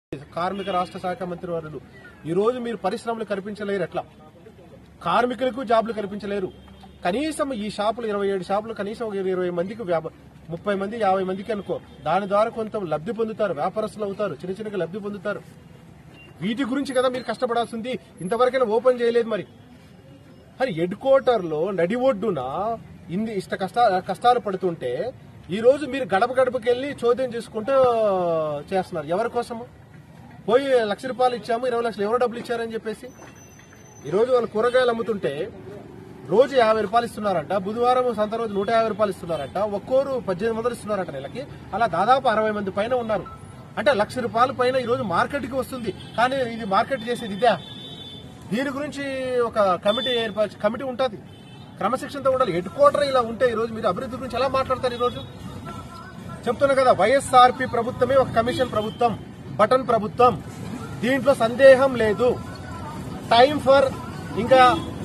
కార్మిక రాష్ట్ర శాఖ మంత్రి వారులు ఈ రోజు మీరు పరిశ్రమలు కల్పించలేరు ఎట్లా కార్మికులకు జాబ్లు కల్పించలేరు కనీసం ఈ షాపులు ఇరవై ఏడు షాపులు కనీసం ఒక ఇరవై మందికి వ్యాప- ముప్పై మంది యాభై మందికి అనుకో దాని ద్వారా కొంత లబ్ధి పొందుతారు వ్యాపారస్తులు అవుతారు చిన్న చిన్నగా లబ్ధి పొందుతారు వీటి గురించి కదా మీరు కష్టపడాల్సింది ఇంతవరకైనా ఓపెన్ చేయలేదు మరి అని హెడ్ క్వార్టర్ లో నడి ఒడ్డున ఇన్ని ఇష్ట కష్ట కష్టాలు పడుతుంటే ఈ రోజు మీరు గడప గడపకి వెళ్ళి చోద్యం చేసుకుంటూ చేస్తున్నారు ఎవరి కోసము పోయి లక్ష రూపాయలు ఇచ్చాము ఇరవై లక్షలు ఎవరు డబ్బులు ఇచ్చారని చెప్పేసి ఈ రోజు వాళ్ళు కూరగాయలు అమ్ముతుంటే రోజు యాభై రూపాయలు ఇస్తున్నారంట బుధవారం సంత రోజు నూట యాభై రూపాయలు ఇస్తున్నారంట ఒక్కోరు పద్దెనిమిది వందలు ఇస్తున్నారంట నెలకి అలా దాదాపు అరవై మంది పైన ఉన్నారు అంటే లక్ష రూపాయల పైన ఈ రోజు మార్కెట్కి వస్తుంది కానీ ఇది మార్కెట్ చేసేది ఇదే దీని గురించి ఒక కమిటీ ఏర్పరిచి కమిటీ ఉంటుంది క్రమశిక్షణతో ఉండాలి హెడ్ క్వార్టర్ ఇలా ఉంటే ఈ రోజు మీరు అభివృద్ధి గురించి ఎలా మాట్లాడతారు ఈ రోజు చెప్తున్నా కదా వైఎస్ఆర్పి ప్రభుత్వమే ఒక కమిషన్ ప్రభుత్వం బటన్ ప్రభుత్వం దీంట్లో సందేహం లేదు టైం ఫర్ ఇంకా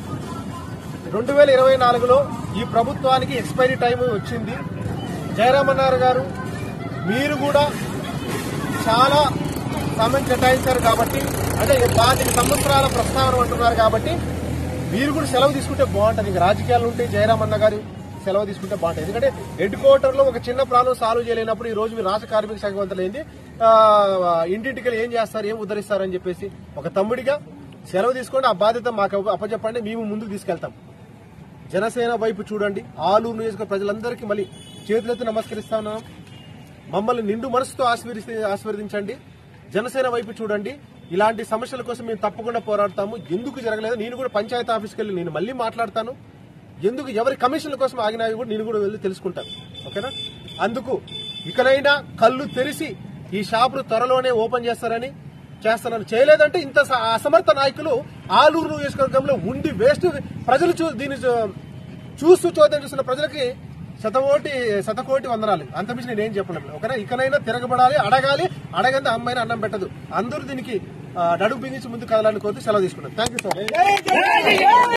రెండు వేల ఇరవై నాలుగులో ఈ ప్రభుత్వానికి ఎక్స్పైరీ టైం వచ్చింది జయరామన్నారు గారు మీరు కూడా చాలా సమయం కేటాయించారు కాబట్టి అంటే పాతిక సంవత్సరాల ప్రస్తావన అంటున్నారు కాబట్టి మీరు కూడా సెలవు తీసుకుంటే బాగుంటుంది ఇంకా రాజకీయాలు ఉంటే జయరామన్న గారు సెలవు తీసుకుంటే బాగుంటుంది ఎందుకంటే హెడ్ క్వార్టర్ లో ఒక చిన్న ప్రాబ్లం సాల్వ్ చేయలేనప్పుడు ఈ రోజు మీరు రాష్ట్ర కార్మిక శాఖ మంత్రులైంది ఇంటింటికి వెళ్ళి ఏం చేస్తారు ఏం ఉద్ధరిస్తారని చెప్పేసి ఒక తమ్ముడిగా సెలవు తీసుకోండి ఆ బాధ్యత మాకు అప్పచెప్పండి మేము ముందుకు తీసుకెళ్తాం జనసేన వైపు చూడండి ఆలూరు నియోజకవర్గ ప్రజలందరికీ మళ్ళీ చేతులెత్తి నమస్కరిస్తా ఉన్నాం మమ్మల్ని నిండు మనసుతో ఆశీర్వదిస్తే ఆశీర్వదించండి జనసేన వైపు చూడండి ఇలాంటి సమస్యల కోసం మేము తప్పకుండా పోరాడతాము ఎందుకు జరగలేదు నేను కూడా పంచాయతీ ఆఫీస్కి వెళ్ళి నేను మళ్ళీ మాట్లాడతాను ఎందుకు ఎవరి కమిషన్ల కోసం ఆగినాయి కూడా నేను కూడా వెళ్ళి తెలుసుకుంటాను ఓకేనా అందుకు ఇకనైనా కళ్ళు తెరిచి ఈ షాపులు త్వరలోనే ఓపెన్ చేస్తారని చేస్తానని చేయలేదంటే ఇంత స- అసమర్థ నాయకులు ఆలూరు నియోజకవర్గంలో ఉండి వేస్ట్ ప్రజలు చూ దీన్ని చూ- చూస్తూ చోద్యం చూస్తున్న ప్రజలకి శతకోటి శతకోటి వందనాలు అంతమించి నేనేం చెప్పలేను ఓకేనా ఇకనైనా తిరగబడాలి అడగాలి అడగంది అమ్మాయిని అన్నం పెట్టదు అందరూ దీనికి ఆ, నడుము బిగించి ముందు కదలాలని కోరుతూ సెలవు తీసుకున్నాను థ్యాంక్ యూ సో మచ్